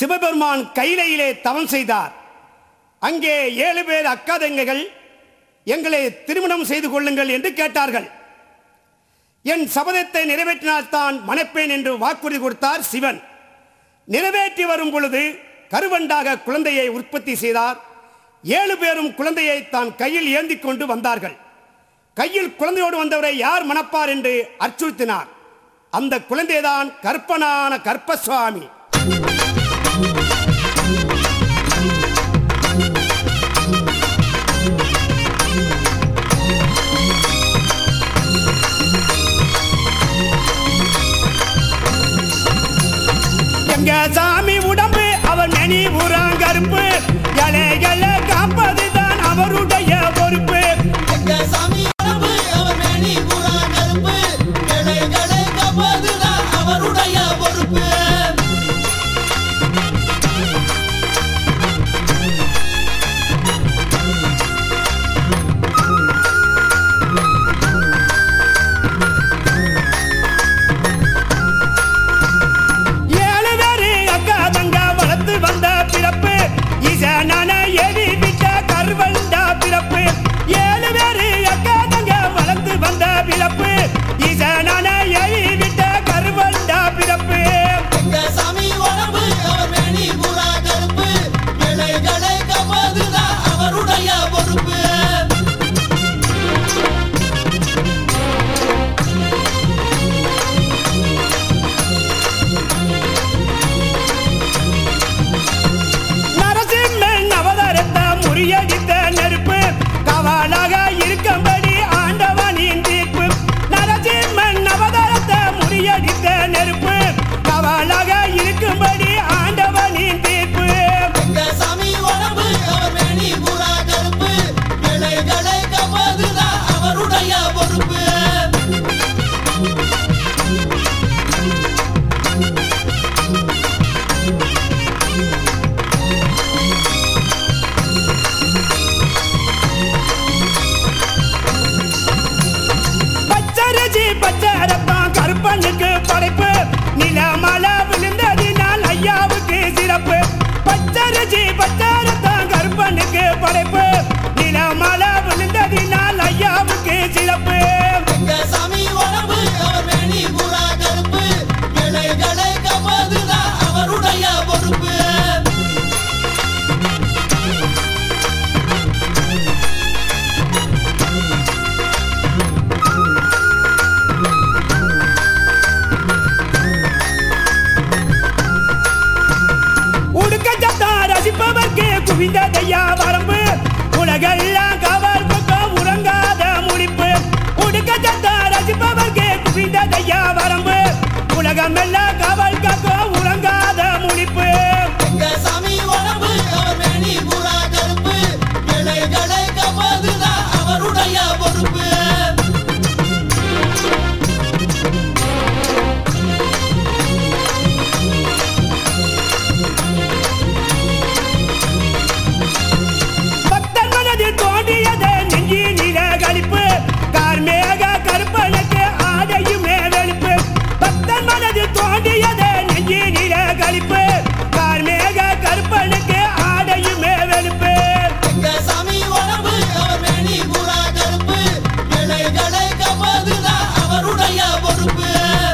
சிவபெருமான் கைலையிலே தவம் செய்தார் அங்கே ஏழு பேர் அக்கா தங்கைகள் எங்களை திருமணம் செய்து கொள்ளுங்கள் என்று கேட்டார்கள் என் சபதத்தை நிறைவேற்றினால்தான் மணப்பேன் என்று வாக்குறுதி கொடுத்தார் சிவன் நிறைவேற்றி வரும் பொழுது கருவண்டாக குழந்தையை உற்பத்தி செய்தார் ஏழு பேரும் குழந்தையை தான் கையில் ஏந்தி கொண்டு வந்தார்கள் கையில் குழந்தையோடு வந்தவரை யார் மணப்பார் என்று அச்சுறுத்தினார் அந்த குழந்தைதான் கற்பனான கற்பசுவாமி எங்க சாமி உடம்பு அவர் நெனி கருப்பு இலைகளை காப்பதுதான் அவருடைய பொறுப்பு எங்க சாமி உடம்பு அவர் மேனி புறா கருப்பு இலைகளை காப்பதுதான் அவருடைய பொறுப்பு ஏழு பேரு அக்கா தங்க வளர்த்து வந்த பிறப்பு ஈசனான எவி விட்ட கருவண்டா பிறப்பு ஏழு பேரு அக்கா தங்க வளர்த்து வந்த பிறப்பு ஈசனான எவி விட்ட கருவண்டா பிறப்பு எங்க சாமி உடம்பு அவர் மேனி புறா கருப்பு இலைகளை காப்பதுதான் அவருடைய பொறுப்பு நரசிம்மன் அவதாரத்த முறியடித்த நெருப்பு கவாலாக இருக்கும்படி ஆண்டவனின் தீர்ப்பு நரசிம்மன் அவதாரத்த முறியடித்த நெருப்பு கவாலாக இருக்கும்படி ஆண்டவனின் தீர்ப்பு எங்க சாமி உடம்பு அவர் மேனி புறா கருப்பு இலைகளை காப்பதுதான் அவருடைய பொறுப்பு பச்சரிசி பச்சரத்தான் கருப்பனுக்கு படைப்பு நிலமல விழுந்ததினால் ஐயாவுக்கு சிறப்பு பச்சரிசி பச்சரத்தான் கருப்பனுக்கு படைப்பு நிலமல விழுந்ததினால் ஐயாவுக்கு சிறப்பு எங்க சாமி உடம்பு அவர் மேனி புறா கருப்பு இலைகளை காப்பதுதான் அவருடைய பொறுப்பு உடுக்க சத்தம் ரசிப்பவர்க்கு குவிந்ததையா வரம்பு உலகெல்லாம் காவல் பக்கம் உறங்காத முடிப்பு உடுக்க சத்தம் ரசிப்பவர்க்கு குவிந்ததையா வரம்பு உலகமெல்லாம் காவல் காக்கும் உறங்காத முடிப்பு எங்க சாமி உடம்பு அவர் மேனி புறா கருப்பு இலைகளை காப்பதுதான் அவருடைய பொறுப்பு பக்தர் மனதில் தோன்றியது நெஞ்சினில களிப்பு கார்மேக கருப்பனுக்கு ஆடையுமே வெளிப்பு பக்தர் மனதில் தோன்றியது நெஞ்சினில களிப்பு கார்மேக கருப்பனுக்கு ஆடையுமே வெளிப்பு எங்க சாமி உடம்பு அவர் மேனி புறா கருப்பு இலைகளை காப்பதுதான் அவருடைய பொறுப்பு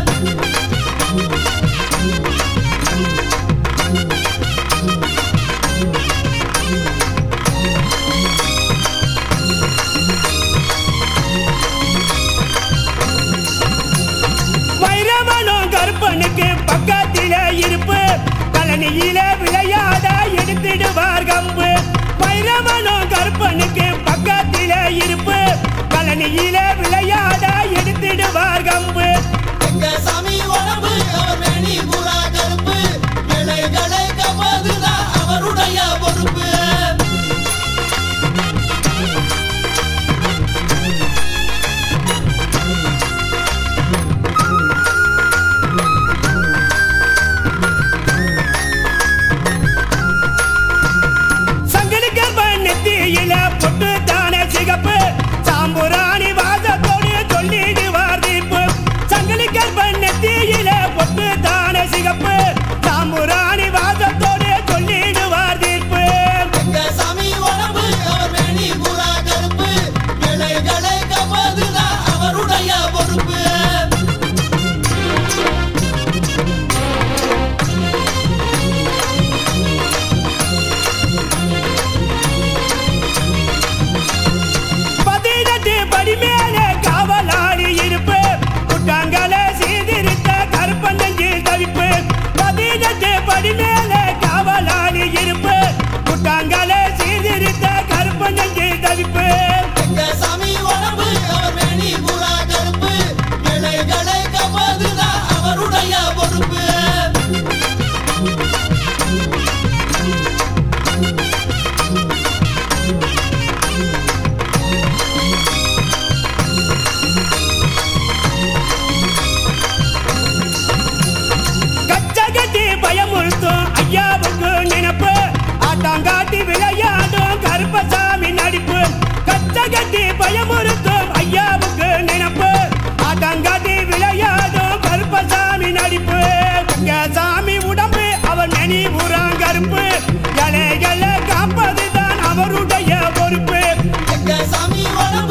வைரவனும் கருப்பனுக்கு பக்கத்தில இருப்பு கலனியில விளையாட எடுத்திடுவார் கம்பு வைரவனும் கருப்பனுக்கு பக்கத்தில இருப்பு கலனியில விளையாட எடுத்திடுவார் கம்பு எங்க சாமி உடம்பு அவர் மேனி புறா கருப்பு இலைகளை காப்பதுதான் அவருடைய பொறுப்பு சங்கிலி கருப்பன் நெத்தியில பொட்டு தானே சிகப்பு சாம்புராணி வாசத்தோடு சொல்லிடுவார் தீப்பு சங்கிலி கருப்பன் நெத்தியில பொட்டு தானே சிகப்பு மேனி புறாங்கருப்பு இலைகளை காப்பதுதான் அவருடைய பொறுப்பு எங்க சாமி உடம்பு